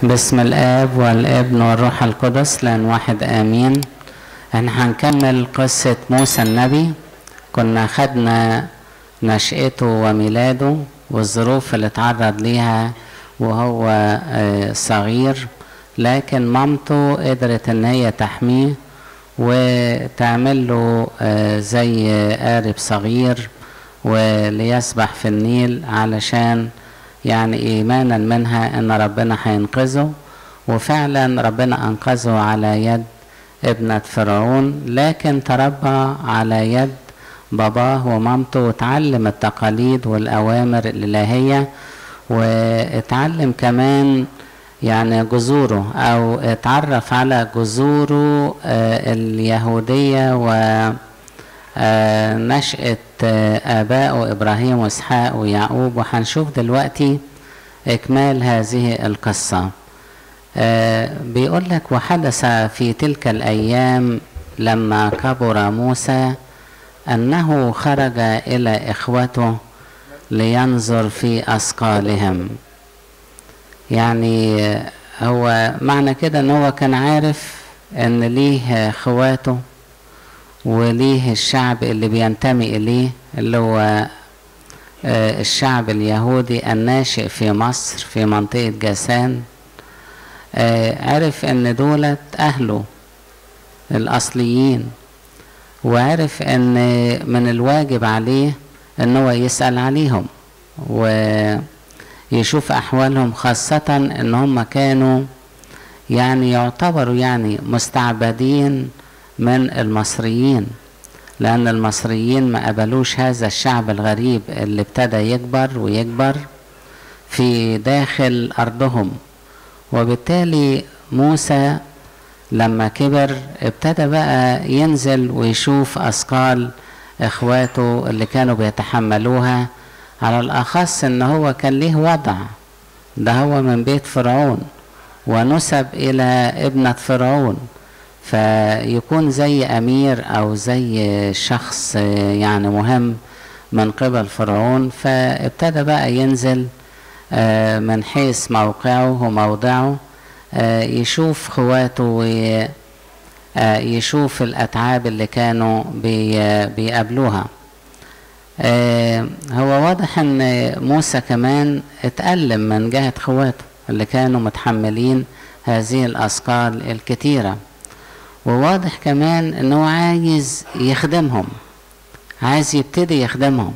باسم الاب والابن والروح القدس لان واحد امين احنا هنكمل قصة موسى النبي كنا خدنا نشأته وميلاده والظروف اللي اتعرض ليها وهو آه، صغير لكن مامته قدرت ان هي تحميه وتعمل له آه، زي قارب صغير وليسبح في النيل علشان يعني ايمانا منها ان ربنا هينقذه وفعلا ربنا انقذه على يد ابنة فرعون لكن تربى على يد باباه ومامته وتعلم التقاليد والأوامر الإلهية واتعلم كمان يعني جذوره أو اتعرف على جذوره آه، اليهودية ونشأة آبائه إبراهيم وإسحاق ويعقوب وهنشوف دلوقتي إكمال هذه القصة آه، بيقول لك وحدث في تلك الأيام لما كبر موسى أنه خرج إلى إخوته لينظر في أثقالهم يعني آه، هو معنى كده ان هو كان عارف ان ليه اخواته وليه الشعب اللي بينتمي اليه اللي هو آه، الشعب اليهودي الناشئ في مصر في منطقة جاسان آه، عرف ان دولت اهله الاصليين وعرف ان من الواجب عليه ان هو يسأل عليهم ويشوف احوالهم خاصة ان هم كانوا يعني يعتبروا يعني مستعبدين من المصريين لان المصريين ما قبلوش هذا الشعب الغريب اللي ابتدى يكبر ويكبر في داخل ارضهم وبالتالي موسى لما كبر ابتدى بقى ينزل ويشوف أثقال إخواته اللي كانوا بيتحملوها على الأخص إن هو كان ليه وضع ده هو من بيت فرعون ونسب إلى ابنة فرعون فيكون زي أمير أو زي شخص يعني مهم من قبل فرعون فابتدى بقى ينزل آه، من حيث موقعه وموضعه آه، يشوف خواته ويشوف الأتعاب اللي كانوا بي- بيقابلوها آه، هو واضح ان موسى كمان اتألم من جهة خواته اللي كانوا متحملين هذه الأثقال الكتيرة وواضح كمان انه عايز يخدمهم عايز يبتدي يخدمهم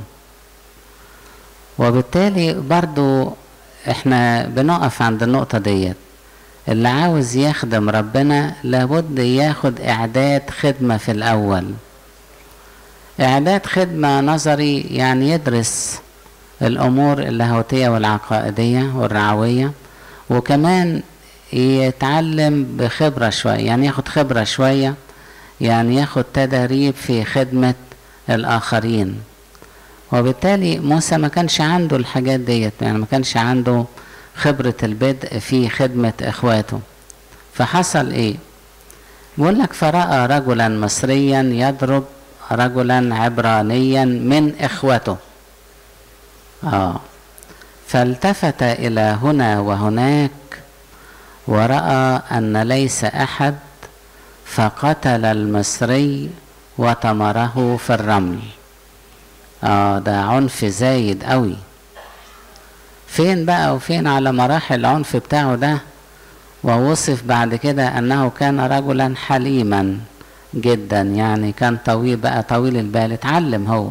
وبالتالي برضو احنا بنقف عند النقطة ديت اللي عاوز يخدم ربنا لابد ياخد اعداد خدمة في الاول اعداد خدمة نظري يعني يدرس الامور اللاهوتية والعقائدية والرعوية وكمان يتعلم بخبرة شوية يعني ياخد خبرة شوية يعني ياخد تدريب في خدمة الآخرين وبالتالي موسى ما كانش عنده الحاجات ديت يعني ما كانش عنده خبرة البدء في خدمة إخواته فحصل إيه بيقول لك فرأى رجلا مصريا يضرب رجلا عبرانيا من إخوته آه فالتفت إلى هنا وهناك ورأى أن ليس أحد فقتل المصري وطمره في الرمل اه ده عنف زايد قوي فين بقى وفين على مراحل العنف بتاعه ده ووصف بعد كده انه كان رجلا حليما جدا يعني كان طويل بقى طويل البال اتعلم هو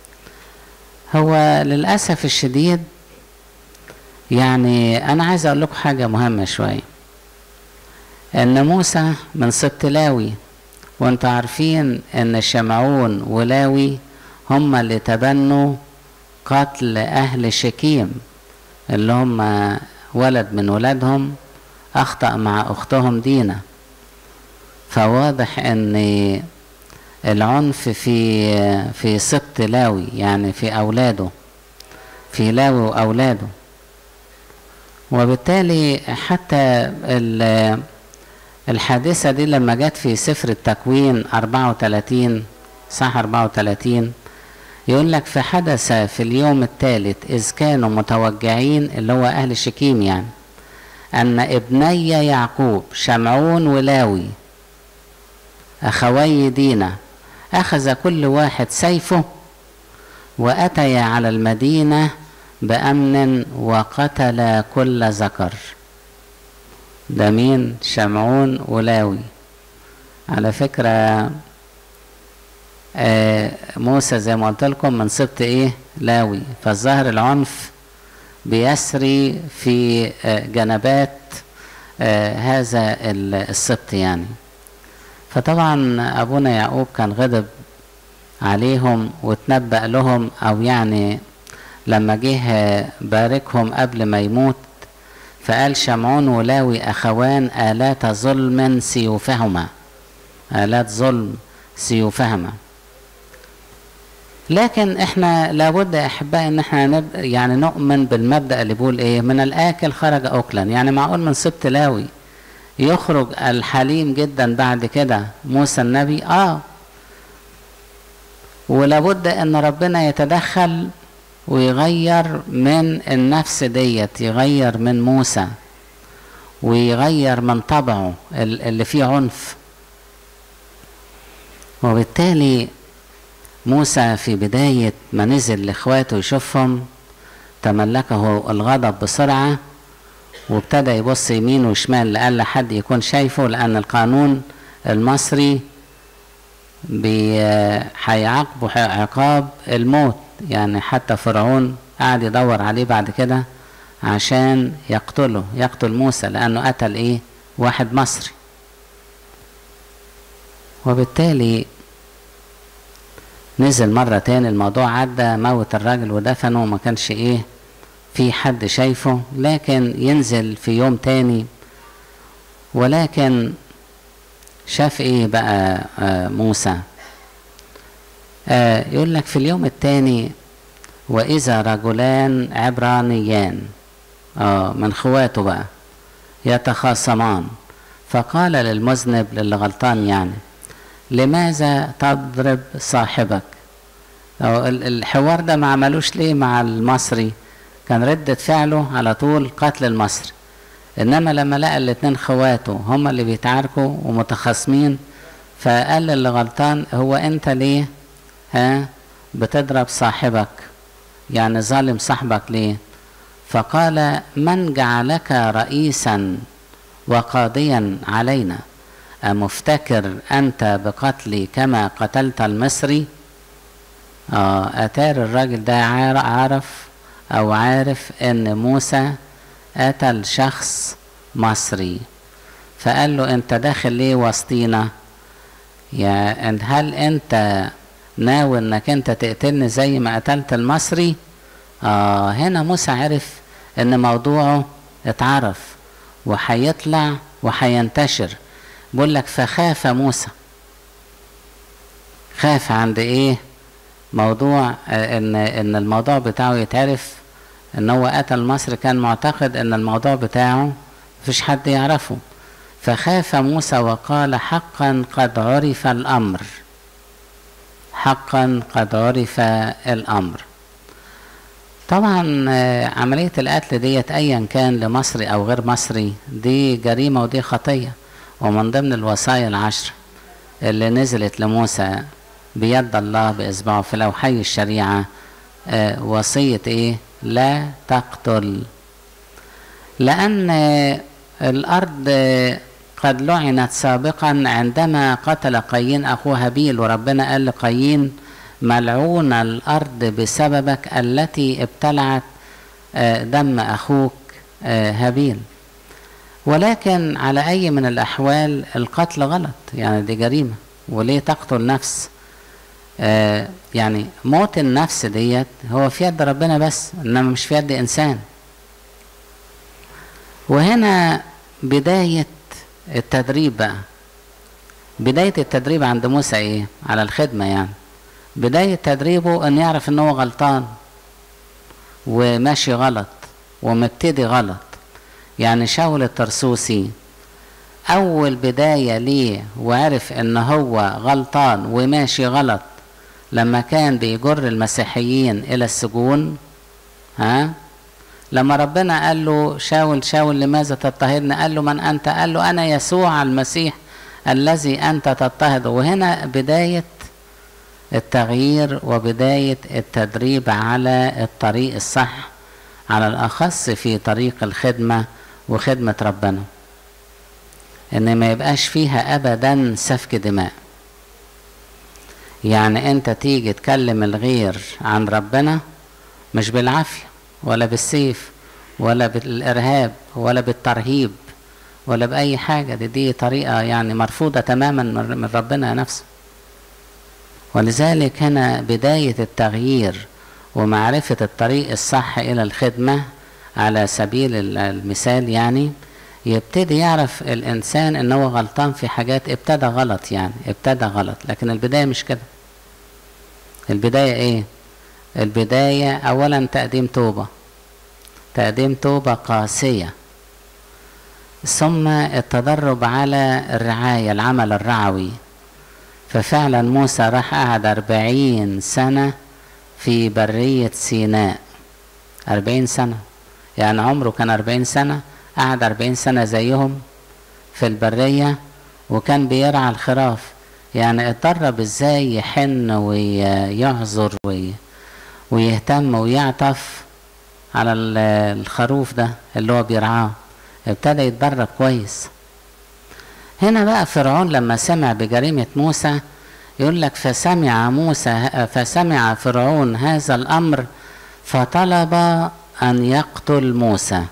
هو للاسف الشديد يعني انا عايز اقول لكم حاجه مهمه شويه ان موسى من سبط لاوي وانتوا عارفين ان شمعون ولاوي هم اللي تبنوا قتل اهل شكيم اللي هم ولد من ولادهم اخطأ مع اختهم دينا فواضح ان العنف في في سبط لاوي يعني في اولاده في لاوي واولاده وبالتالي حتى ال- الحادثة دي لما جت في سفر التكوين 34 صح 34 يقول لك فحدث في اليوم الثالث إذ كانوا متوجعين اللي هو أهل شكيم يعني أن ابني يعقوب شمعون ولاوي أخوي دينا أخذ كل واحد سيفه وأتيا على المدينة بأمن وقتل كل ذكر ده مين شمعون ولاوي على فكرة آه موسى زي ما قلت لكم من سبط ايه لاوي فالظاهر العنف بيسري في آه جنبات آه هذا السبط يعني فطبعا ابونا يعقوب كان غضب عليهم وتنبأ لهم او يعني لما جه باركهم قبل ما يموت فقال شمعون ولاوي اخوان آلات ظلم سيوفهما آلات ظلم سيوفهما لكن احنا لابد يا احبائي ان احنا نب... يعني نؤمن بالمبدا اللي بيقول ايه من الاكل خرج اكلا يعني معقول من سبط لاوي يخرج الحليم جدا بعد كده موسى النبي اه ولابد ان ربنا يتدخل ويغير من النفس ديت يغير من موسى ويغير من طبعه اللي فيه عنف وبالتالي موسى في بداية ما نزل لإخواته يشوفهم تملكه الغضب بسرعة وابتدى يبص يمين وشمال لألا حد يكون شايفه لأن القانون المصري هيعاقبه عقاب الموت يعني حتى فرعون قعد يدور عليه بعد كده عشان يقتله يقتل موسى لأنه قتل إيه واحد مصري وبالتالي نزل مرة تاني الموضوع عدى موت الراجل ودفنه وما كانش ايه في حد شايفه لكن ينزل في يوم تاني ولكن شاف ايه بقى آه موسى آه يقول لك في اليوم التاني واذا رجلان عبرانيان اه من خواته بقى يتخاصمان فقال للمذنب للي غلطان يعني لماذا تضرب صاحبك أو الحوار ده ما عملوش ليه مع المصري كان ردة فعله على طول قتل المصري انما لما لقى الاتنين خواته هما اللي بيتعاركوا ومتخاصمين فقال اللي غلطان هو انت ليه ها بتضرب صاحبك يعني ظالم صاحبك ليه فقال من جعلك رئيسا وقاضيا علينا أمفتكر أنت بقتلي كما قتلت المصري آه أتار الراجل ده عارف أو عارف إن موسى قتل شخص مصري فقال له أنت داخل ليه وسطينا يا هل أنت ناوي إنك أنت تقتلني زي ما قتلت المصري آه هنا موسى عرف إن موضوعه اتعرف وهيطلع وهينتشر بيقول لك فخاف موسى خاف عند ايه موضوع ان ان الموضوع بتاعه يتعرف ان هو قتل مصر كان معتقد ان الموضوع بتاعه مفيش حد يعرفه فخاف موسى وقال حقا قد عرف الامر حقا قد عرف الامر طبعا عملية القتل ديت ايا كان لمصري او غير مصري دي جريمة ودي خطية ومن ضمن الوصايا العشر اللي نزلت لموسى بيد الله بإصبعه في لوحي الشريعة آه وصية إيه؟ لا تقتل لأن آه الأرض آه قد لعنت سابقا عندما قتل قايين أخوه هابيل وربنا قال لقايين ملعون الأرض بسببك التي ابتلعت دم أخوك هابيل ولكن على أي من الأحوال القتل غلط يعني دي جريمة وليه تقتل نفس آه يعني موت النفس ديت هو في يد ربنا بس إنما مش في يد إنسان وهنا بداية التدريب بقى بداية التدريب عند موسى إيه على الخدمة يعني بداية تدريبه أن يعرف إن هو غلطان وماشي غلط ومبتدي غلط يعني شاول الترسوسي أول بداية ليه وعرف إن هو غلطان وماشي غلط لما كان بيجر المسيحيين إلى السجون ها لما ربنا قال له شاول شاول لماذا تضطهدني قال له من أنت قال له أنا يسوع المسيح الذي أنت تضطهده وهنا بداية التغيير وبداية التدريب على الطريق الصح على الأخص في طريق الخدمة وخدمة ربنا إن ما يبقاش فيها أبدا سفك دماء يعني أنت تيجي تكلم الغير عن ربنا مش بالعافية ولا بالسيف ولا بالإرهاب ولا بالترهيب ولا بأي حاجة دي, دي طريقة يعني مرفوضة تماما من ربنا نفسه ولذلك هنا بداية التغيير ومعرفة الطريق الصح إلى الخدمة على سبيل المثال يعني يبتدي يعرف الإنسان إن هو غلطان في حاجات ابتدى غلط يعني ابتدى غلط لكن البداية مش كده البداية إيه؟ البداية أولا تقديم توبة تقديم توبة قاسية ثم التدرب على الرعاية العمل الرعوي ففعلا موسى راح قعد أربعين سنة في برية سيناء أربعين سنة يعني عمره كان أربعين سنة قعد أربعين سنة زيهم في البرية وكان بيرعى الخراف يعني اتدرب ازاي يحن ويعذر وي ويهتم ويعطف على الخروف ده اللي هو بيرعاه ابتدى يتدرب كويس هنا بقى فرعون لما سمع بجريمة موسى يقول لك فسمع موسى فسمع فرعون هذا الأمر فطلب أن يقتل موسى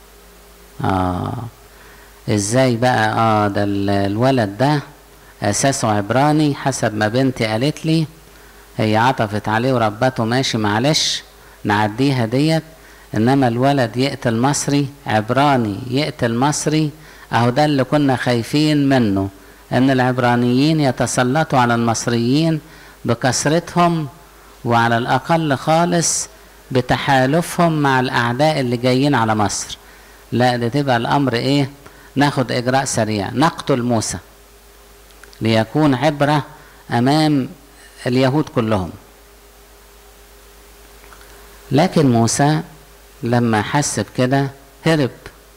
آه ازاي بقى اه ده الولد ده اساسه عبراني حسب ما بنتي قالت لي هي عطفت عليه وربته ماشي معلش نعديها ديت انما الولد يقتل مصري عبراني يقتل مصري اهو ده اللي كنا خايفين منه ان العبرانيين يتسلطوا على المصريين بكثرتهم وعلى الاقل خالص بتحالفهم مع الاعداء اللي جايين على مصر لا ده تبقى الامر ايه ناخد اجراء سريع نقتل موسى ليكون عبره امام اليهود كلهم لكن موسى لما حس بكده هرب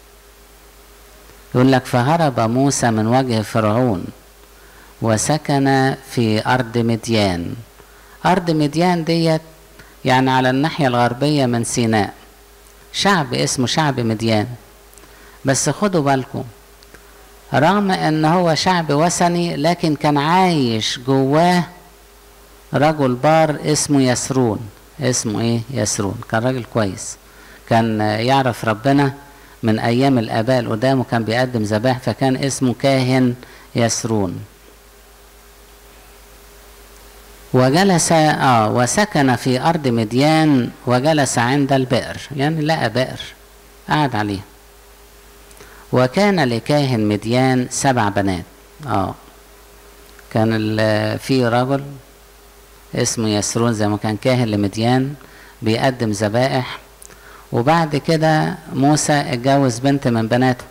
يقول لك فهرب موسى من وجه فرعون وسكن في أرض مديان أرض مديان ديت يعني على الناحية الغربية من سيناء شعب اسمه شعب مديان بس خدوا بالكم رغم ان هو شعب وثني لكن كان عايش جواه رجل بار اسمه يسرون اسمه ايه يسرون كان راجل كويس كان يعرف ربنا من ايام الاباء القدام وكان بيقدم ذبائح فكان اسمه كاهن يسرون وجلس اه وسكن في ارض مديان وجلس عند البئر يعني لقى بئر قعد عليه وكان لكاهن مديان سبع بنات اه كان في رجل اسمه يسرون زي ما كان كاهن لمديان بيقدم ذبائح وبعد كده موسى اتجوز بنت من بناته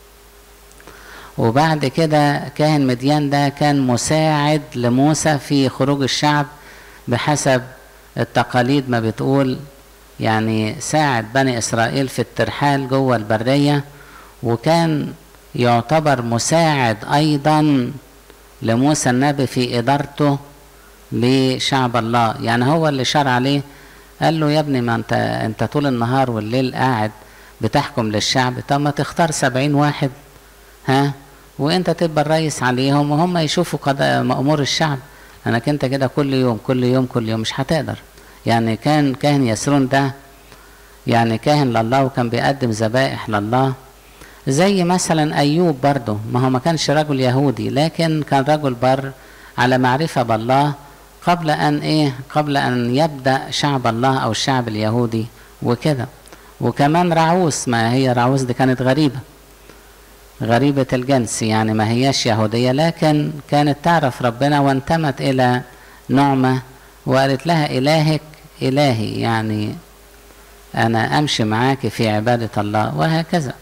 وبعد كده كاهن مديان ده كان مساعد لموسى في خروج الشعب بحسب التقاليد ما بتقول يعني ساعد بني اسرائيل في الترحال جوه البريه وكان يعتبر مساعد ايضا لموسى النبي في ادارته لشعب الله يعني هو اللي شرع عليه قال له يا ابني ما انت انت طول النهار والليل قاعد بتحكم للشعب طب ما تختار سبعين واحد ها وانت تبقى الرئيس عليهم وهم يشوفوا قضاء امور الشعب انك انت كده كل يوم كل يوم كل يوم مش هتقدر يعني كان كاهن يسرون ده يعني كاهن لله وكان بيقدم ذبائح لله زي مثلا ايوب برضه ما هو ما كانش رجل يهودي لكن كان رجل بر على معرفه بالله قبل ان ايه قبل ان يبدا شعب الله او الشعب اليهودي وكده وكمان رعوس ما هي رعوس دي كانت غريبه غريبة الجنس يعني ما هياش يهودية لكن كانت تعرف ربنا وانتمت إلى نعمة وقالت لها إلهك إلهي يعني أنا أمشي معاك في عبادة الله وهكذا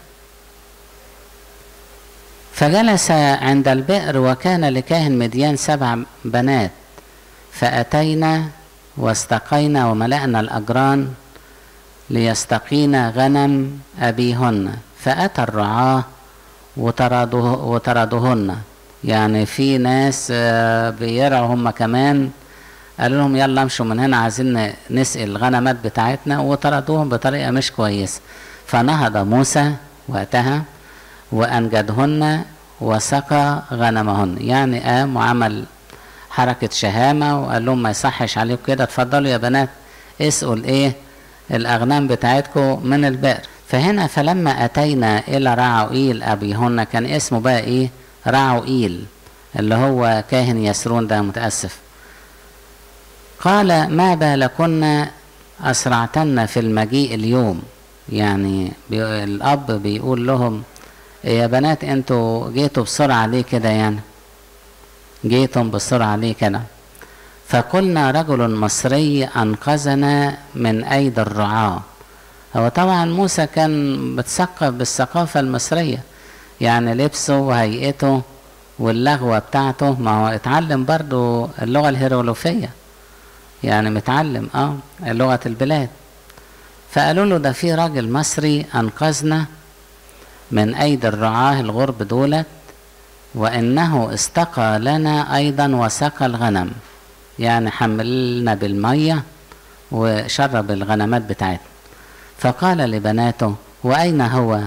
فجلس عند البئر وكان لكاهن مديان سبع بنات فأتينا واستقينا وملأنا الأجران ليستقين غنم أبيهن فأتى الرعاة وطرده وطردهن يعني في ناس آه، بيرعوا هم كمان قالوا لهم يلا امشوا من هنا عايزين نسقي الغنمات بتاعتنا وطردوهم بطريقة مش كويسة فنهض موسى وقتها وأنجدهن وسقى غنمهن يعني قام وعمل حركة شهامة وقال لهم ما يصحش عليكم كده اتفضلوا يا بنات اسقوا الايه الأغنام بتاعتكم من البئر فهنا فلما أتينا إلى رعوئيل أبيهن كان اسمه بقى إيه رعوئيل اللي هو كاهن يسرون ده متأسف قال ما بالكن أسرعتن في المجيء اليوم يعني بي الأب بيقول لهم يا بنات انتوا جيتوا بسرعة ليه كده يعني جيتم بسرعة ليه كده فقلنا رجل مصري أنقذنا من أيدي الرعاة هو طبعا موسى كان متثقف بالثقافة المصرية يعني لبسه وهيئته واللغوة بتاعته ما هو اتعلم برضو اللغة الهيروغليفية يعني متعلم اه لغة البلاد فقالوا له ده في راجل مصري أنقذنا من أيدي الرعاة الغرب دولت وإنه استقى لنا أيضا وسقى الغنم يعني حملنا بالمية وشرب الغنمات بتاعتنا فقال لبناته وأين هو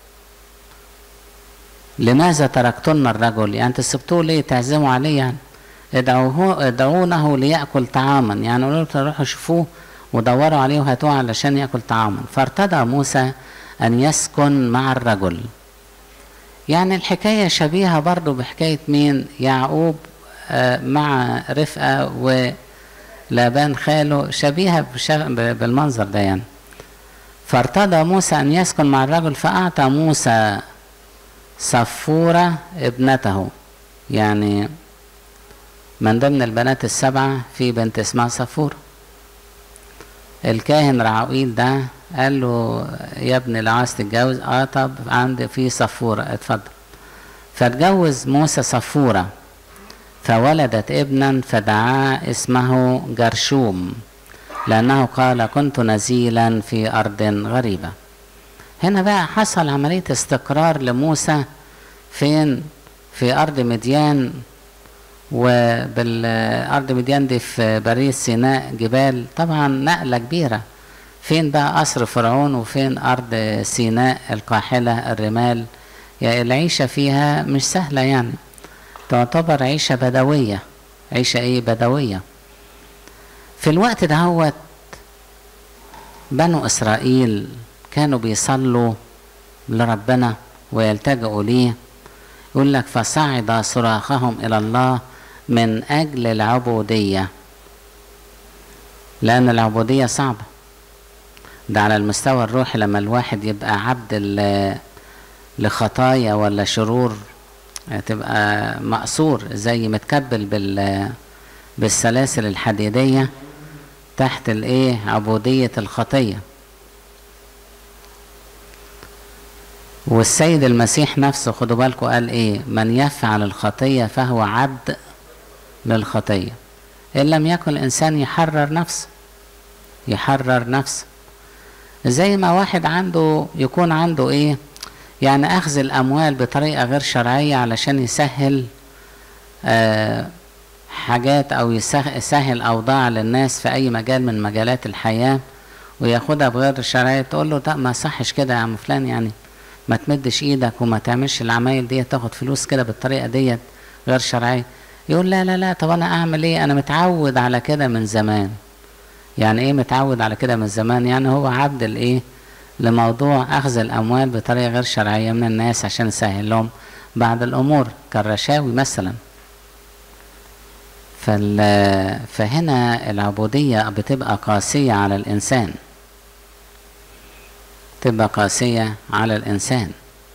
لماذا تركتن الرجل يعني تسبتوه ليه تعزموا عليه يعني ادعوه ادعونه ليأكل طعاما يعني قالوا له روحوا شوفوه ودوروا عليه وهاتوه علشان يأكل طعاما فارتضى موسى أن يسكن مع الرجل يعني الحكاية شبيهة برضو بحكاية مين يعقوب مع رفقة ولابان خاله شبيهة بالمنظر ده يعني فارتضى موسى أن يسكن مع الرجل فأعطى موسى صفورة ابنته يعني من ضمن البنات السبعة في بنت اسمها صفورة الكاهن رعويل ده قال له يا ابني لو عايز تتجوز اه طب عندي في صفورة اتفضل فاتجوز موسى صفورة فولدت ابنا فدعاه اسمه جرشوم لأنه قال كنت نزيلا في أرض غريبة هنا بقى حصل عملية استقرار لموسى فين في أرض مديان وبالأرض مديان دي في برية سيناء جبال طبعا نقلة كبيرة فين بقى قصر فرعون وفين أرض سيناء القاحلة الرمال يعني العيشة فيها مش سهلة يعني تعتبر عيشة بدوية عيشة ايه بدوية في الوقت ده هو بنو إسرائيل كانوا بيصلوا لربنا ويلتجئوا ليه يقول لك فصعد صراخهم إلى الله من أجل العبودية لأن العبودية صعبة ده على المستوى الروحي لما الواحد يبقى عبد لخطايا ولا شرور تبقى مأسور زي متكبل بال بالسلاسل الحديدية تحت الايه عبودية الخطية والسيد المسيح نفسه خدوا بالكم قال ايه من يفعل الخطية فهو عبد للخطية إن لم يكن الإنسان يحرر نفسه يحرر نفسه زي ما واحد عنده يكون عنده ايه يعني اخذ الاموال بطريقة غير شرعية علشان يسهل آه حاجات او يسهل اوضاع للناس في اي مجال من مجالات الحياة وياخدها بغير شرعية تقول له لا ما صحش كده يا عم فلان يعني ما تمدش ايدك وما تعملش العمايل دي تاخد فلوس كده بالطريقة ديت غير شرعية يقول لا لا لا طب انا اعمل ايه انا متعود على كده من زمان يعني ايه متعود على كده من زمان يعني هو عبد الايه لموضوع اخذ الاموال بطريقه غير شرعيه من الناس عشان يسهل لهم بعض الامور كالرشاوي مثلا فال فهنا العبوديه بتبقى قاسيه على الانسان تبقى قاسيه على الانسان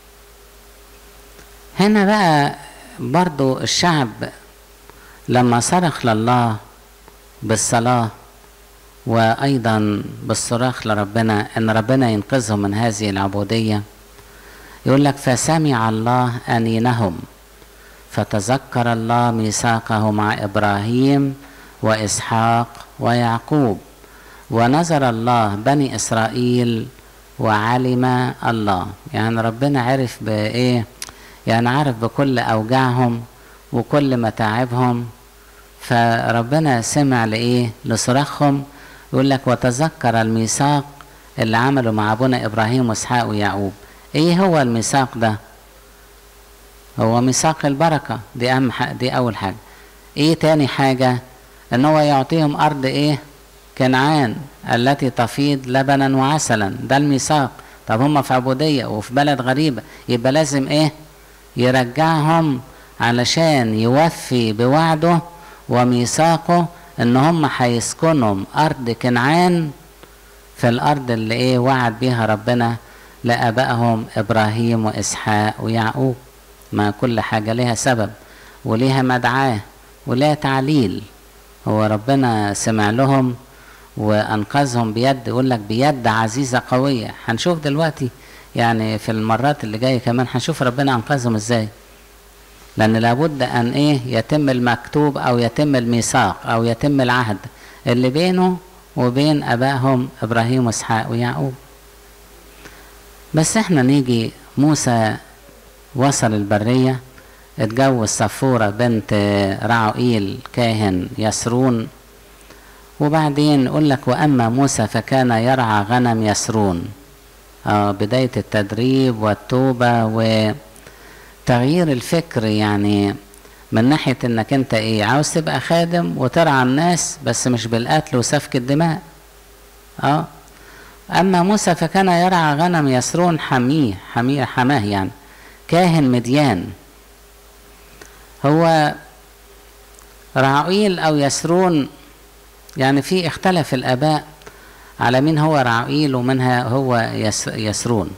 هنا بقى برضو الشعب لما صرخ لله بالصلاه وايضا بالصراخ لربنا ان ربنا ينقذهم من هذه العبوديه يقول لك فسمع الله انينهم فتذكر الله ميثاقه مع ابراهيم واسحاق ويعقوب ونظر الله بني إسرائيل وعلم الله يعني ربنا عرف بإيه يعني عارف بكل أوجاعهم وكل متاعبهم فربنا سمع لإيه لصراخهم يقول لك وتذكر الميثاق اللي عمله مع أبونا إبراهيم وإسحاق ويعقوب إيه هو الميثاق ده هو ميثاق البركة دي أهم حاجة دي أول حاجة إيه تاني حاجة إن هو يعطيهم أرض إيه كنعان التي تفيض لبنا وعسلا ده الميثاق طب هم في عبودية وفي بلد غريبة يبقى لازم إيه يرجعهم علشان يوفي بوعده وميثاقه ان هم هيسكنوا ارض كنعان في الارض اللي ايه وعد بيها ربنا لابائهم ابراهيم واسحاق ويعقوب ما كل حاجه لها سبب وليها مدعاه ولها تعليل هو ربنا سمع لهم وانقذهم بيد يقول لك بيد عزيزه قويه هنشوف دلوقتي يعني في المرات اللي جايه كمان هنشوف ربنا انقذهم ازاي لأن لابد أن إيه يتم المكتوب أو يتم الميثاق أو يتم العهد اللي بينه وبين أبائهم إبراهيم وإسحاق ويعقوب بس إحنا نيجي موسى وصل البرية اتجوز صفورة بنت رعوئيل كاهن يسرون وبعدين يقول لك وأما موسى فكان يرعى غنم يسرون آه بداية التدريب والتوبة و تغيير الفكر يعني من ناحية انك انت ايه عاوز تبقى خادم وترعى الناس بس مش بالقتل وسفك الدماء اه اما موسى فكان يرعى غنم يسرون حميه حميه حماه يعني كاهن مديان هو رعويل او يسرون يعني في اختلف الاباء على مين هو رعويل ومنها هو يس يسرون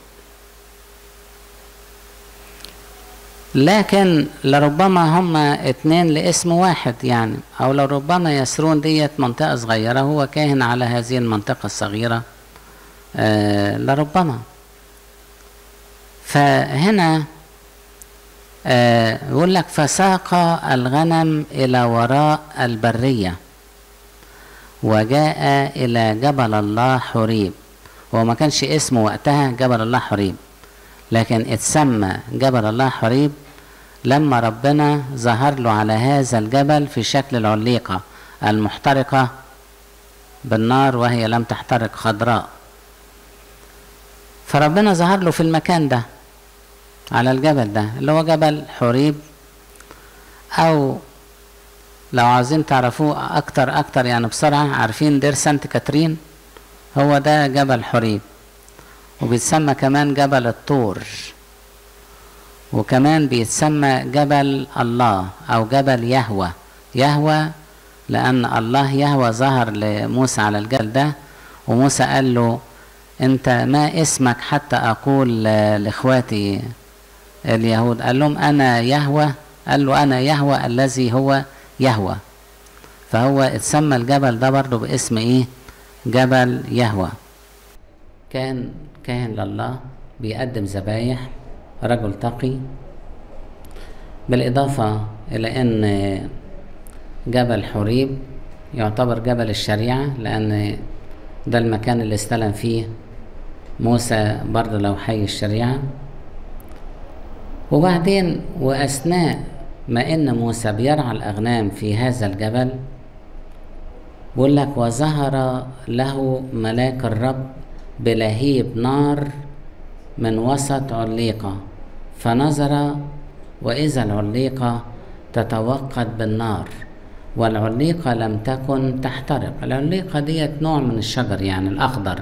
لكن لربما هما اتنين لاسم واحد يعني او لربما يسرون ديت منطقة صغيرة هو كاهن على هذه المنطقة الصغيرة آه لربما فهنا آه يقول لك فساق الغنم الى وراء البرية وجاء الى جبل الله حريب هو ما كانش اسمه وقتها جبل الله حريب لكن اتسمى جبل الله حريب لما ربنا ظهر له على هذا الجبل في شكل العليقة المحترقة بالنار وهي لم تحترق خضراء فربنا ظهر له في المكان ده على الجبل ده اللي هو جبل حريب او لو عايزين تعرفوه اكتر اكتر يعني بسرعة عارفين دير سانت كاترين هو ده جبل حريب وبيتسمى كمان جبل الطور وكمان بيتسمى جبل الله او جبل يهوى يهوى لان الله يهوى ظهر لموسى على الجبل ده وموسى قال له انت ما اسمك حتى اقول لاخواتي اليهود قال لهم انا يهوى قال له انا يهوى الذي هو يهوى فهو اتسمى الجبل ده برضه باسم ايه جبل يهوى كان كاهن لله بيقدم ذبايح رجل تقي بالإضافة إلى أن جبل حريب يعتبر جبل الشريعة لأن ده المكان اللي استلم فيه موسى برضه لو حي الشريعة وبعدين وأثناء ما إن موسى بيرعى الأغنام في هذا الجبل بيقول لك وظهر له ملاك الرب بلهيب نار من وسط عليقة فنظر وإذا العليقة تتوقد بالنار والعليقة لم تكن تحترق العليقة ديت نوع من الشجر يعني الأخضر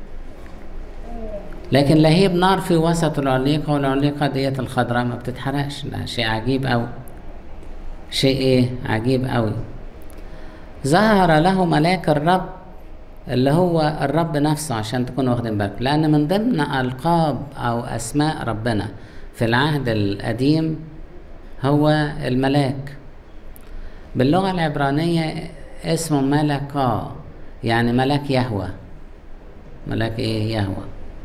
لكن لهيب نار في وسط العليقة والعليقة ديت الخضراء ما بتتحرقش ده شيء عجيب أوي شيء إيه عجيب أوي ظهر له ملاك الرب اللي هو الرب نفسه عشان تكونوا واخدين بالكم لأن من ضمن ألقاب أو أسماء ربنا في العهد القديم هو الملاك باللغة العبرانية اسمه ملكا يعني ملاك يهوى ملاك ايه يهوى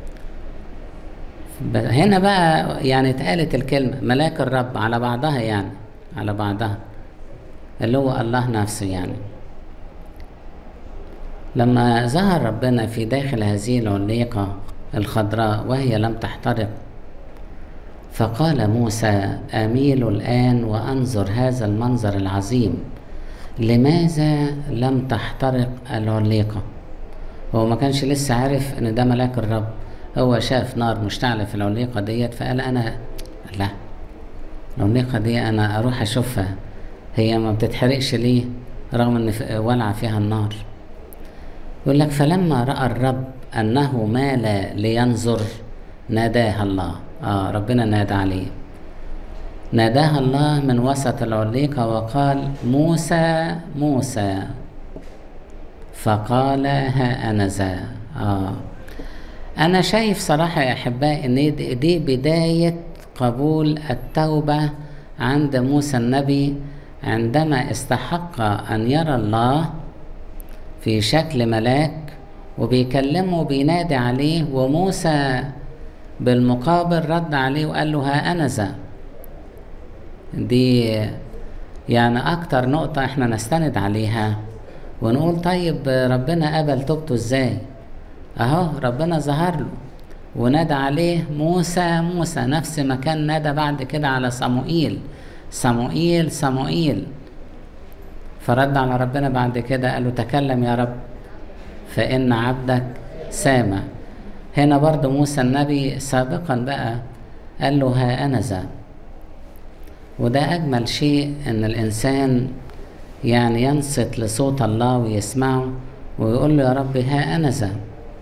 هنا بقى يعني اتقالت الكلمة ملاك الرب على بعضها يعني على بعضها اللي هو الله نفسه يعني لما ظهر ربنا في داخل هذه العليقة الخضراء وهي لم تحترق فقال موسى أميل الآن وأنظر هذا المنظر العظيم لماذا لم تحترق العليقة هو ما كانش لسه عارف ان ده ملاك الرب هو شاف نار مشتعلة في العليقة ديت فقال انا لا العليقة دي انا اروح اشوفها هي ما بتتحرقش ليه رغم ان ولع فيها النار يقول لك فلما رأى الرب انه مال لينظر ناداها الله اه ربنا نادى عليه ناداها الله من وسط العليقة وقال موسى موسى فقال ها أنا ذا آه. أنا شايف صراحة يا أحبائي إن دي بداية قبول التوبة عند موسى النبي عندما استحق أن يرى الله في شكل ملاك وبيكلمه وبينادي عليه وموسى بالمقابل رد عليه وقال له ها أنا ذا دي يعني أكتر نقطة إحنا نستند عليها ونقول طيب ربنا قبل توبته إزاي أهو ربنا ظهر له ونادى عليه موسى موسى نفس ما كان نادى بعد كده على صموئيل صموئيل صموئيل فرد على ربنا بعد كده قال له تكلم يا رب فإن عبدك سامع هنا برضو موسى النبي سابقا بقى قال له ها أنا ذا وده أجمل شيء إن الإنسان يعني ينصت لصوت الله ويسمعه ويقول له يا رب ها أنا ذا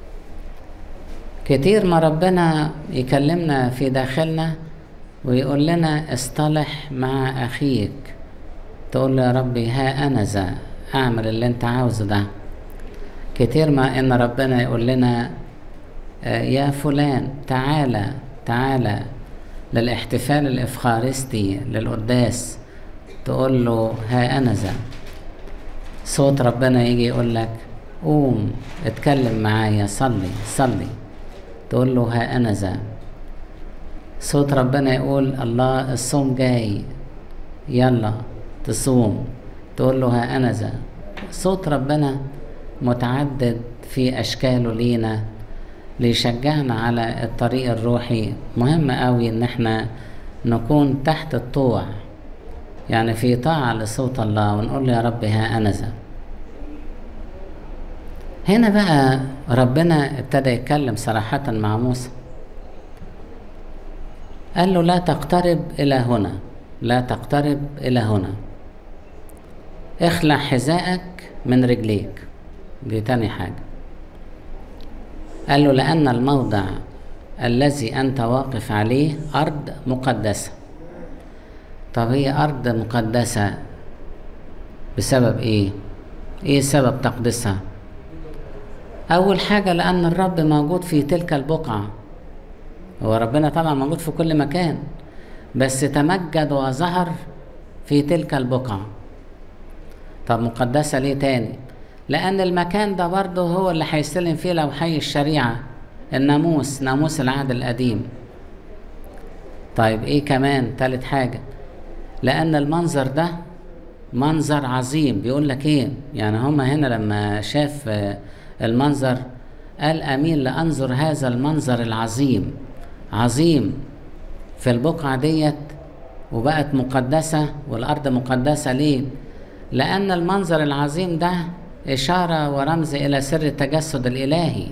كتير ما ربنا يكلمنا في داخلنا ويقول لنا اصطلح مع أخيك تقول له يا ربي ها أنا ذا أعمل اللي أنت عاوزه ده كتير ما إن ربنا يقول لنا يا فلان تعالى تعالى للاحتفال الإفخارستي للقداس تقول له ها أنا ذا صوت ربنا يجي يقول لك قوم اتكلم معايا صلي صلي تقول له ها أنا ذا صوت ربنا يقول الله الصوم جاي يلا تصوم تقول له ها أنا ذا صوت ربنا متعدد في أشكاله لينا ليشجعنا على الطريق الروحي مهم قوي ان احنا نكون تحت الطوع يعني في طاعة لصوت الله ونقول له يا رب ها أنا ذا هنا بقى ربنا ابتدى يتكلم صراحة مع موسى قال له لا تقترب إلى هنا لا تقترب إلى هنا اخلع حذائك من رجليك دي تاني حاجة قال له لأن الموضع الذي أنت واقف عليه أرض مقدسة طب هي أرض مقدسة بسبب إيه؟ إيه سبب تقديسها؟ أول حاجة لأن الرب موجود في تلك البقعة هو ربنا طبعا موجود في كل مكان بس تمجد وظهر في تلك البقعة طب مقدسة ليه تاني؟ لأن المكان ده برضه هو اللي هيستلم فيه لوحي الشريعة الناموس ناموس العهد القديم طيب ايه كمان تالت حاجة لأن المنظر ده منظر عظيم بيقول لك ايه يعني هما هنا لما شاف المنظر قال أميل لأنظر هذا المنظر العظيم عظيم في البقعة ديت وبقت مقدسة والأرض مقدسة ليه؟ لأن المنظر العظيم ده إشارة ورمز إلى سر التجسد الإلهي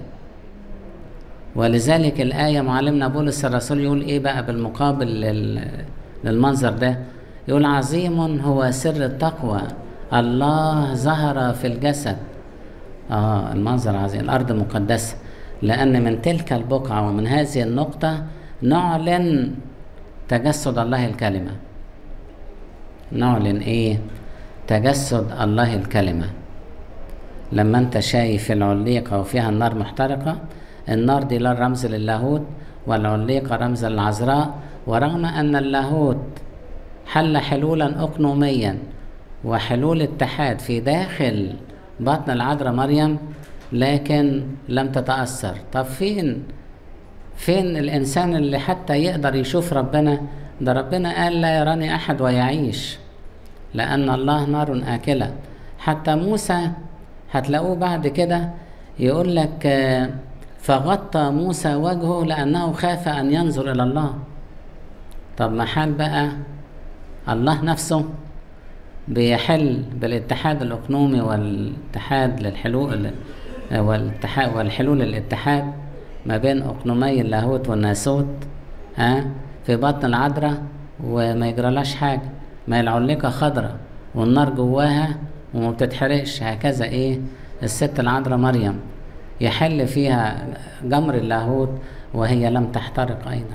ولذلك الآية معلمنا بولس الرسول يقول إيه بقى بالمقابل للمنظر ده يقول عظيم هو سر التقوى الله ظهر في الجسد آه المنظر عظيم الأرض مقدسة لأن من تلك البقعة ومن هذه النقطة نعلن تجسد الله الكلمة نعلن إيه تجسد الله الكلمة لما انت شايف العليقة وفيها النار محترقة النار دي لا رمز للاهوت والعليقة رمز للعذراء ورغم أن اللاهوت حل حلولا أقنوميا وحلول اتحاد في داخل بطن العذراء مريم لكن لم تتأثر طب فين فين الإنسان اللي حتى يقدر يشوف ربنا ده ربنا قال لا يراني أحد ويعيش لأن الله نار آكلة حتى موسى هتلاقوه بعد كده يقول لك آه، فغطى موسى وجهه لأنه خاف أن ينظر إلى الله طب ما حال بقى الله نفسه بيحل بالاتحاد الأقنومي والاتحاد للحلول والاتحاد والحلول الاتحاد ما بين أقنومي اللاهوت والناسوت ها في بطن العذراء وما يجرالهاش حاجة ما العليقة خضرة والنار جواها وما بتتحرقش هكذا ايه الست العذراء مريم يحل فيها جمر اللاهوت وهي لم تحترق ايضا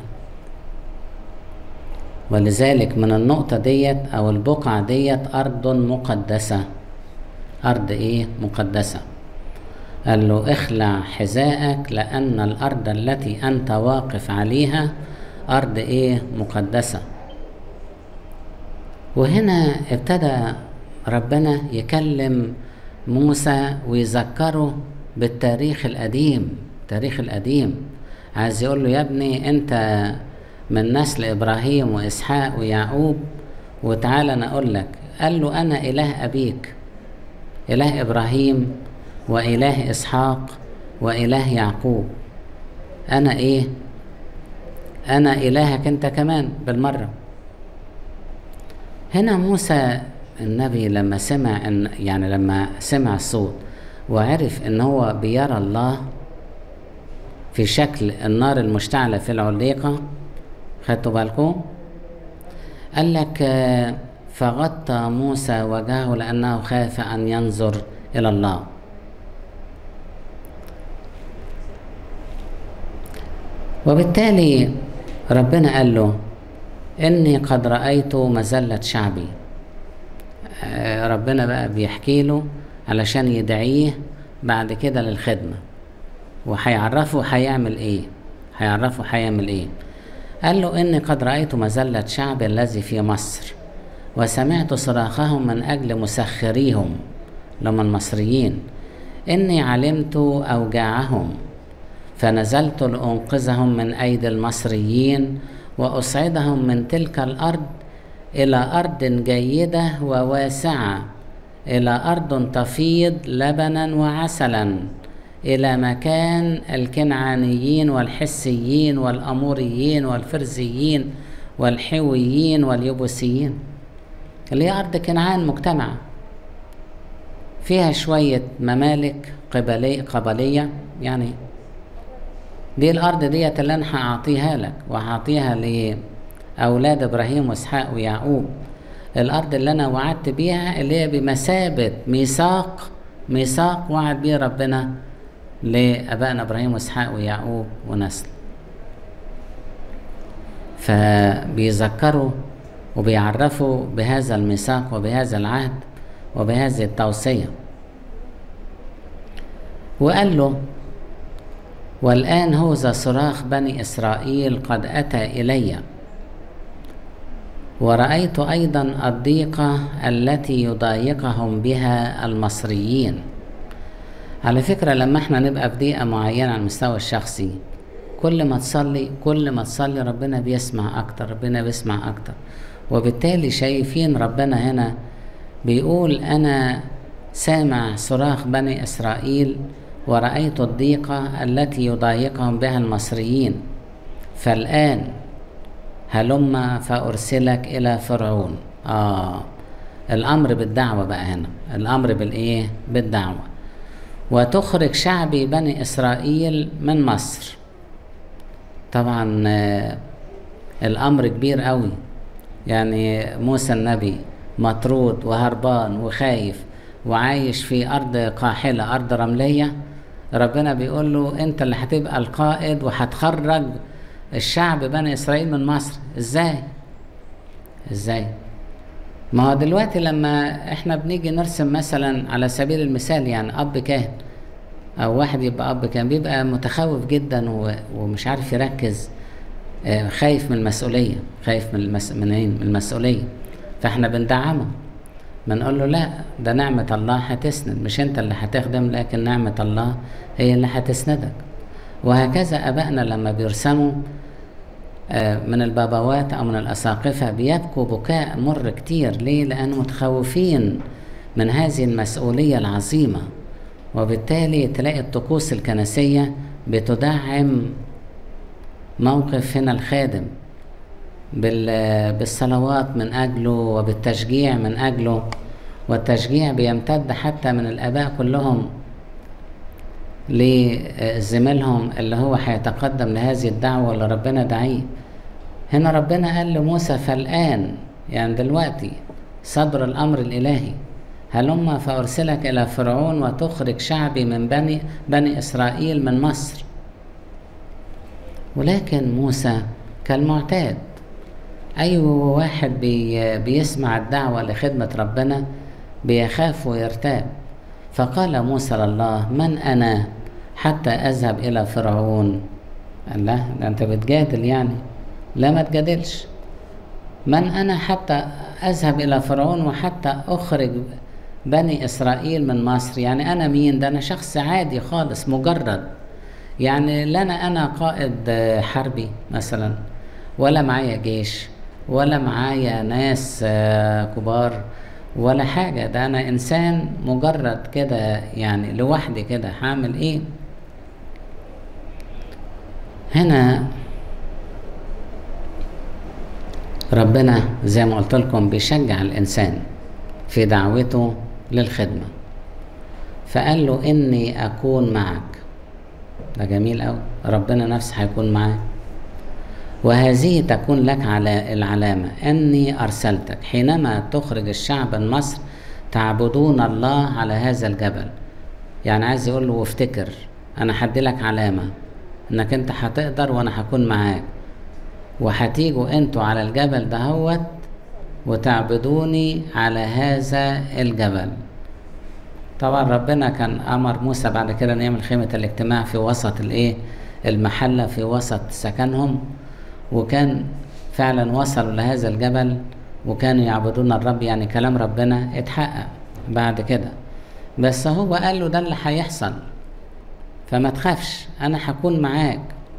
ولذلك من النقطة ديت أو البقعة ديت أرض مقدسة أرض إيه مقدسة قال له اخلع حذاءك لأن الأرض التي أنت واقف عليها أرض إيه مقدسة وهنا ابتدى ربنا يكلم موسى ويذكره بالتاريخ القديم التاريخ القديم عايز يقول له يا ابني انت من نسل ابراهيم واسحاق ويعقوب وتعالى انا اقول لك قال له انا اله ابيك اله ابراهيم واله اسحاق واله يعقوب انا ايه انا الهك انت كمان بالمره هنا موسى النبي لما سمع إن يعني لما سمع الصوت وعرف ان هو بيرى الله في شكل النار المشتعلة في العليقة خدتوا بالكم قال لك آه، فغطى موسى وجهه لأنه خاف أن ينظر إلى الله وبالتالي ربنا قال له إني قد رأيت مذلة شعبي آه، ربنا بقى بيحكي له علشان يدعيه بعد كده للخدمة وهيعرفه هيعمل ايه هيعرفه هيعمل ايه قال له اني قد رأيت مذلة شعبي الذي في مصر وسمعت صراخهم من اجل مسخريهم لما المصريين اني علمت اوجاعهم فنزلت لانقذهم من ايدي المصريين واصعدهم من تلك الارض الى ارض جيده وواسعه الى ارض تفيض لبنا وعسلا الى مكان الكنعانيين والحسيين والاموريين والفرزيين والحويين واليبوسيين اللي هي ارض كنعان مجتمعه فيها شويه ممالك قبلي قبليه يعني دي الارض ديت اللي انا هعطيها لك وهعطيها لاولاد ابراهيم واسحاق ويعقوب الارض اللي انا وعدت بيها اللي هي بمثابه ميثاق ميثاق وعد بيه ربنا لابائنا ابراهيم واسحاق ويعقوب ونسل فبيذكروا وبيعرفوا بهذا الميثاق وبهذا العهد وبهذه التوصيه وقال له والآن هوذا صراخ بني إسرائيل قد أتى إليّ ورأيت أيضا الضيقة التي يضايقهم بها المصريين على فكرة لما احنا نبقى في ضيقة معينة على المستوى الشخصي كل ما تصلي كل ما تصلي ربنا بيسمع أكتر ربنا بيسمع أكتر وبالتالي شايفين ربنا هنا بيقول أنا سامع صراخ بني إسرائيل ورأيت الضيقة التي يضايقهم بها المصريين فالآن هلم فأرسلك إلى فرعون آه الأمر بالدعوة بقى هنا الأمر بالإيه بالدعوة وتخرج شعبي بني إسرائيل من مصر طبعا آه الأمر كبير قوي يعني موسى النبي مطرود وهربان وخايف وعايش في أرض قاحلة أرض رملية ربنا بيقول له أنت اللي هتبقى القائد وهتخرج الشعب بني اسرائيل من مصر ازاي ازاي ما هو دلوقتي لما احنا بنيجي نرسم مثلا على سبيل المثال يعني اب كاهن او واحد يبقى اب كاهن بيبقى متخوف جدا ومش عارف يركز خايف من المسؤوليه خايف من المس... من ايه من المسؤوليه فاحنا بندعمه بنقول له لا ده نعمة الله هتسند مش انت اللي هتخدم لكن نعمة الله هي اللي هتسندك وهكذا أبائنا لما بيرسموا من البابوات أو من الأساقفة بيبكوا بكاء مر كتير ليه؟ لأنهم متخوفين من هذه المسؤولية العظيمة وبالتالي تلاقي الطقوس الكنسية بتدعم موقف هنا الخادم بالصلوات من أجله وبالتشجيع من أجله والتشجيع بيمتد حتى من الآباء كلهم لزميلهم اللي هو هيتقدم لهذه الدعوة اللي ربنا دعيه هنا ربنا قال لموسى فالآن يعني دلوقتي صدر الأمر الإلهي هلم فأرسلك إلى فرعون وتخرج شعبي من بني بني إسرائيل من مصر ولكن موسى كالمعتاد أي واحد بي بيسمع الدعوة لخدمة ربنا بيخاف ويرتاب فقال موسى لله من أنا حتى أذهب إلى فرعون قال له ده أنت بتجادل يعني لا ما تجادلش من أنا حتى أذهب إلى فرعون وحتى أخرج بني إسرائيل من مصر يعني أنا مين ده أنا شخص عادي خالص مجرد يعني لا أنا أنا قائد حربي مثلا ولا معايا جيش ولا معايا ناس كبار ولا حاجة ده أنا إنسان مجرد كده يعني لوحدي كده هعمل إيه هنا ربنا زي ما قلت لكم بيشجع الإنسان في دعوته للخدمة فقال له إني أكون معك ده جميل أوي ربنا نفسه هيكون معاك وهذه تكون لك على العلامة أني أرسلتك حينما تخرج الشعب من مصر تعبدون الله على هذا الجبل يعني عايز يقول له وافتكر أنا هدي لك علامة إنك أنت هتقدر وأنا هكون معاك وهتيجوا أنتوا على الجبل دهوت وتعبدوني على هذا الجبل طبعا ربنا كان أمر موسى بعد كده أن يعمل خيمة الاجتماع في وسط الإيه المحلة في وسط سكنهم وكان فعلا وصلوا لهذا الجبل وكانوا يعبدون الرب يعني كلام ربنا اتحقق بعد كده بس هو قال له ده اللي هيحصل فما تخافش انا هكون معاك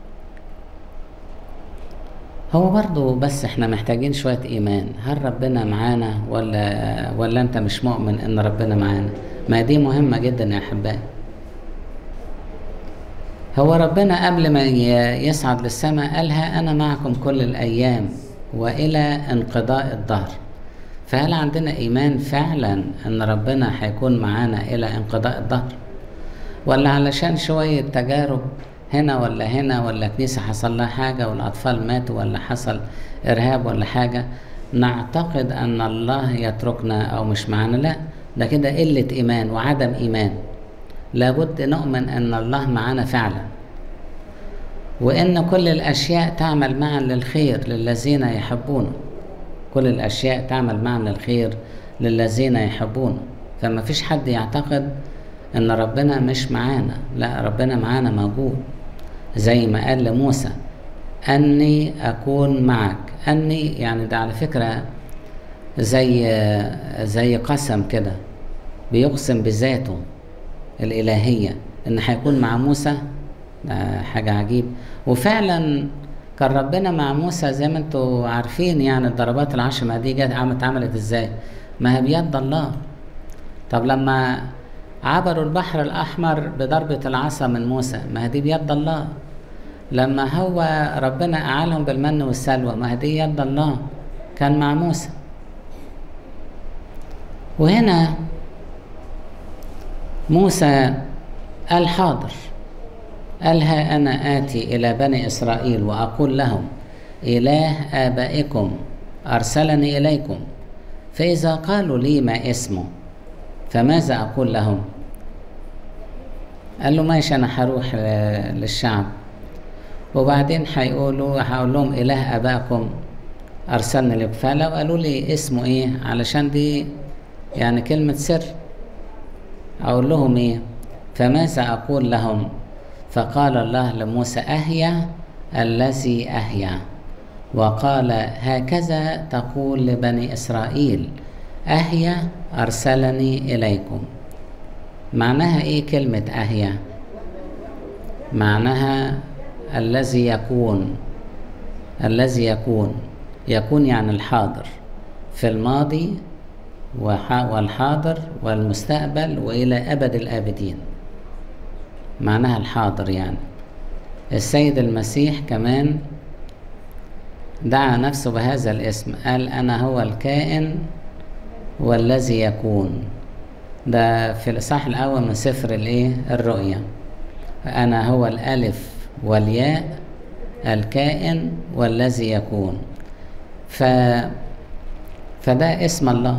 هو برضو بس احنا محتاجين شوية ايمان هل ربنا معانا ولا ولا انت مش مؤمن ان ربنا معانا ما دي مهمة جدا يا احبائي هو ربنا قبل ما يصعد للسماء قالها أنا معكم كل الأيام وإلى انقضاء الدهر فهل عندنا إيمان فعلا أن ربنا هيكون معانا إلى انقضاء الدهر ولا علشان شوية تجارب هنا ولا هنا ولا كنيسة حصل لها حاجة والأطفال ماتوا ولا حصل إرهاب ولا حاجة نعتقد أن الله يتركنا أو مش معانا لا ده كده قلة إيمان وعدم إيمان لابد نؤمن ان الله معنا فعلا وان كل الاشياء تعمل معا للخير للذين يحبونه كل الاشياء تعمل معا للخير للذين يحبونه فما فيش حد يعتقد ان ربنا مش معانا لا ربنا معانا موجود زي ما قال لموسى اني اكون معك اني يعني ده على فكره زي زي قسم كده بيقسم بذاته الإلهية إن هيكون مع موسى ده حاجة عجيب وفعلا كان ربنا مع موسى زي ما انتوا عارفين يعني الضربات العشر ما دي جت اتعملت ازاي ما هي بيد الله طب لما عبروا البحر الأحمر بضربة العصا من موسى ما هي دي بيد الله لما هو ربنا أعالهم بالمن والسلوى ما هي دي يد الله كان مع موسى وهنا موسى قال حاضر قال ها أنا آتي إلى بني إسرائيل وأقول لهم إله آبائكم أرسلني إليكم فإذا قالوا لي ما اسمه فماذا أقول لهم قال له ماشي أنا هروح للشعب وبعدين هيقولوا هقول لهم إله آبائكم أرسلني لكم فلو قالوا لي اسمه إيه علشان دي يعني كلمة سر أقول لهم إيه فماذا أقول لهم فقال الله لموسى أهيا الذي أهيا وقال هكذا تقول لبني إسرائيل أهيا أرسلني إليكم معناها إيه كلمة أهيا معناها الذي يكون الذي يكون يكون يعني الحاضر في الماضي والحاضر والمستقبل وإلى أبد الآبدين معناها الحاضر يعني السيد المسيح كمان دعا نفسه بهذا الاسم قال أنا هو الكائن والذي يكون ده في الإصحاح الأول من سفر الإيه الرؤيا أنا هو الألف والياء الكائن والذي يكون ف فده اسم الله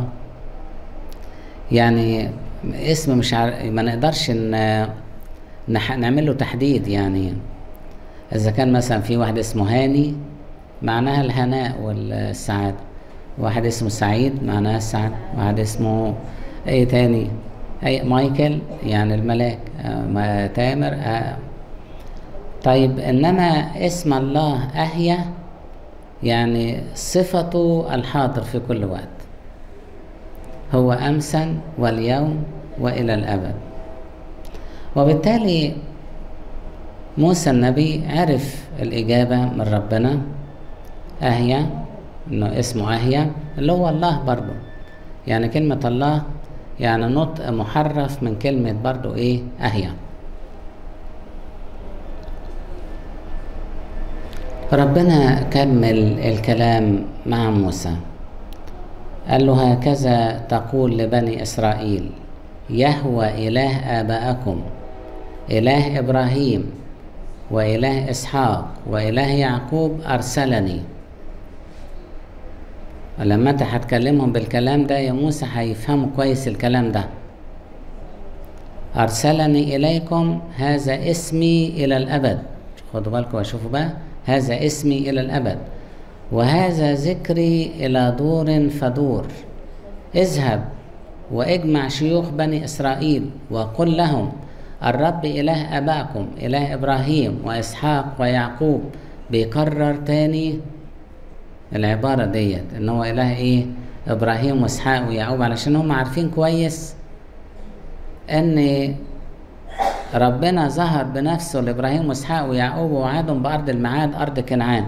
يعني اسم مش عار... ما نقدرش ان نح... نعمل له تحديد يعني اذا كان مثلا في واحد اسمه هاني معناها الهناء والسعادة واحد اسمه سعيد معناها السعادة واحد اسمه ايه تاني اي مايكل يعني الملاك آه تامر آه طيب انما اسم الله اهيا يعني صفته الحاضر في كل وقت هو امسا واليوم والى الابد وبالتالي موسى النبي عرف الاجابه من ربنا اهيا انه اسمه اهيا اللي هو الله برضه يعني كلمه الله يعني نطق محرف من كلمه برضه ايه اهيا ربنا كمل الكلام مع موسى قال له هكذا تقول لبني اسرائيل يهوى اله ابائكم اله ابراهيم واله اسحاق واله يعقوب ارسلني لما انت هتكلمهم بالكلام ده يا موسى هيفهموا كويس الكلام ده ارسلني اليكم هذا اسمي الى الابد خدوا بالكم وشوفوا بقى هذا اسمي إلى الأبد وهذا ذكري إلى دور فدور اذهب واجمع شيوخ بني إسرائيل وقل لهم الرب إله أباكم إله إبراهيم وإسحاق ويعقوب بيكرر تاني العبارة ديت إن هو إله إيه إبراهيم وإسحاق ويعقوب علشان هم عارفين كويس إن ربنا ظهر بنفسه لابراهيم واسحاق ويعقوب ووعدهم بارض الميعاد ارض كنعان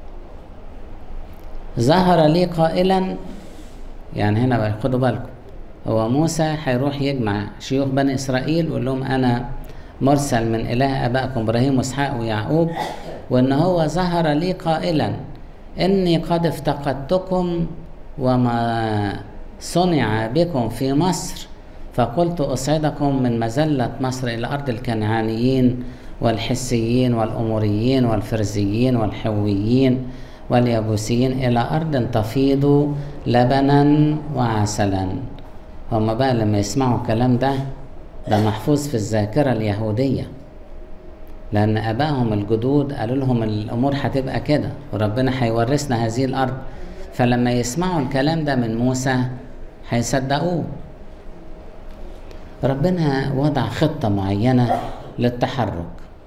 ظهر لي قائلا يعني هنا بقى خدوا بالكم هو موسى هيروح يجمع شيوخ بني اسرائيل ويقول لهم انا مرسل من اله ابائكم ابراهيم واسحاق ويعقوب وان هو ظهر لي قائلا اني قد افتقدتكم وما صنع بكم في مصر فقلت أصعدكم من مزلة مصر إلى أرض الكنعانيين والحسيين والأموريين والفرزيين والحويين واليابوسيين إلى أرض تفيض لبنا وعسلا هم بقى لما يسمعوا الكلام ده ده محفوظ في الذاكرة اليهودية لأن أبائهم الجدود قالوا لهم الأمور هتبقى كده وربنا هيورثنا هذه الأرض فلما يسمعوا الكلام ده من موسى هيصدقوه ربنا وضع خطة معينة للتحرك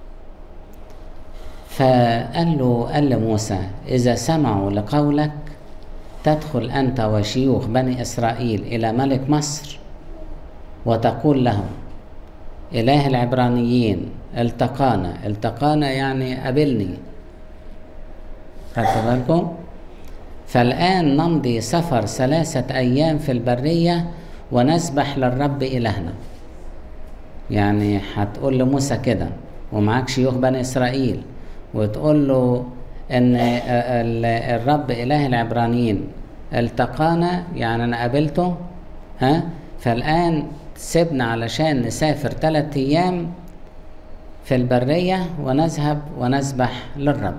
فقال له قال لموسى إذا سمعوا لقولك تدخل أنت وشيوخ بني إسرائيل إلى ملك مصر وتقول لهم إله العبرانيين التقانا التقانا يعني قابلني خدتوا بالكم فالآن نمضي سفر ثلاثة أيام في البرية ونسبح للرب إلهنا يعني هتقول لموسى كده ومعاك شيوخ بني إسرائيل وتقول له إن الرب إله العبرانيين التقانا يعني أنا قابلته ها فالآن سيبنا علشان نسافر ثلاثة أيام في البرية ونذهب ونسبح للرب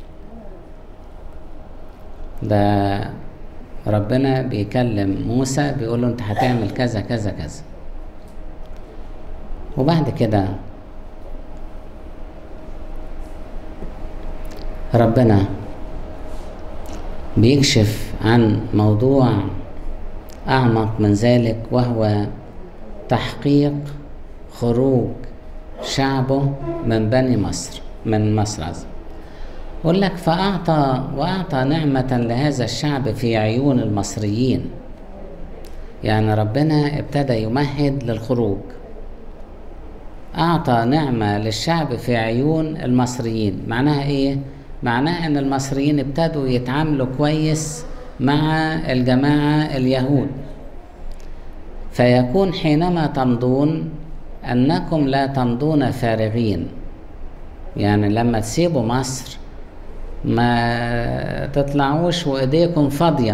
ده ربنا بيكلم موسى بيقول له انت هتعمل كذا كذا كذا وبعد كده ربنا بيكشف عن موضوع أعمق من ذلك وهو تحقيق خروج شعبه من بني مصر من مصر عزم يقول لك فأعطى وأعطى نعمة لهذا الشعب في عيون المصريين يعني ربنا ابتدى يمهد للخروج أعطى نعمة للشعب في عيون المصريين معناها إيه؟ معناها أن المصريين ابتدوا يتعاملوا كويس مع الجماعة اليهود فيكون حينما تمضون أنكم لا تمضون فارغين يعني لما تسيبوا مصر ما تطلعوش وإيديكم فاضية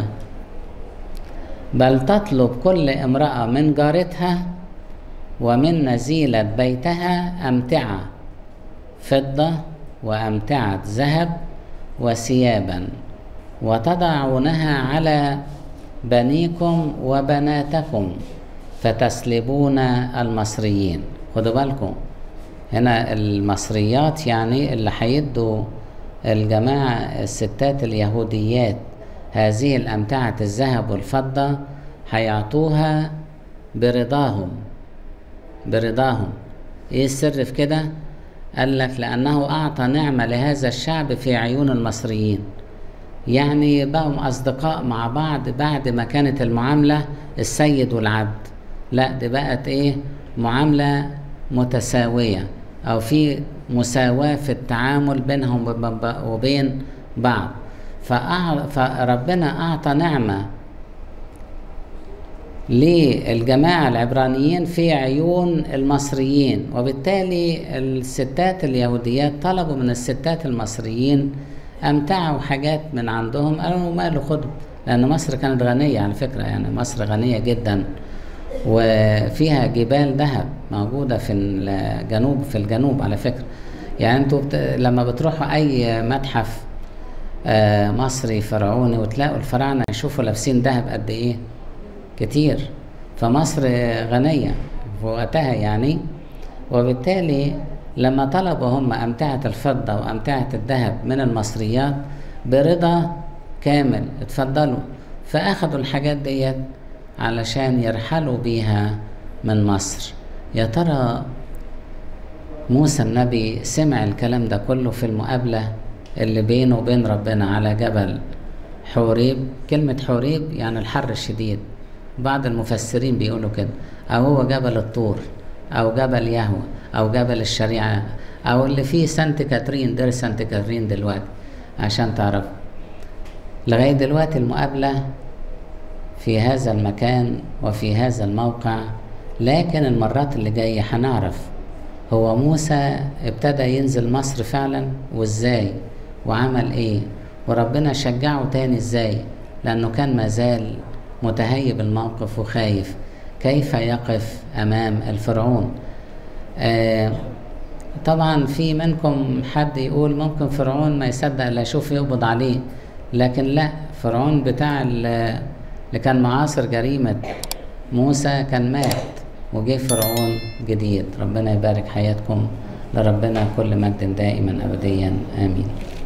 بل تطلب كل امرأة من جارتها ومن نزيلة بيتها أمتعة فضة وأمتعة ذهب وثيابا وتضعونها على بنيكم وبناتكم فتسلبون المصريين خدوا بالكم هنا المصريات يعني اللي هيدوا الجماعة الستات اليهوديات هذه الأمتعة الذهب والفضة هيعطوها برضاهم برضاهم ايه السر في كده قال لك لأنه أعطى نعمة لهذا الشعب في عيون المصريين يعني بقوا أصدقاء مع بعض بعد ما كانت المعاملة السيد والعبد لا دي بقت إيه معاملة متساوية أو في مساواة في التعامل بينهم وبين بعض فربنا أعطى نعمة للجماعة العبرانيين في عيون المصريين وبالتالي الستات اليهوديات طلبوا من الستات المصريين أمتعة وحاجات من عندهم قالوا ماله خدوا لأن مصر كانت غنية على فكرة يعني مصر غنية جدا وفيها جبال ذهب موجودة في الجنوب في الجنوب على فكرة يعني انتوا بت... لما بتروحوا أي متحف آه مصري فرعوني وتلاقوا الفراعنة يشوفوا لابسين ذهب قد إيه كتير فمصر غنية في وقتها يعني وبالتالي لما طلبوا هم أمتعة الفضة وأمتعة الذهب من المصريات برضا كامل اتفضلوا فأخدوا الحاجات ديت علشان يرحلوا بيها من مصر يا ترى موسى النبي سمع الكلام ده كله في المقابلة اللي بينه وبين ربنا على جبل حوريب كلمة حوريب يعني الحر الشديد بعض المفسرين بيقولوا كده أو هو جبل الطور أو جبل يهوى أو جبل الشريعة أو اللي فيه سانت كاترين دير سانت كاترين دلوقتي عشان تعرف لغاية دلوقتي المقابلة في هذا المكان وفي هذا الموقع لكن المرات اللي جاية هنعرف هو موسى ابتدى ينزل مصر فعلا وازاي وعمل ايه وربنا شجعه تاني ازاي لانه كان مازال متهيب الموقف وخايف كيف يقف امام الفرعون آه طبعا في منكم حد يقول ممكن فرعون ما يصدق الا يشوف يقبض عليه لكن لا فرعون بتاع اللي كان معاصر جريمة موسى كان مات وجه فرعون جديد ربنا يبارك حياتكم لربنا كل مجد دائما أبديا آمين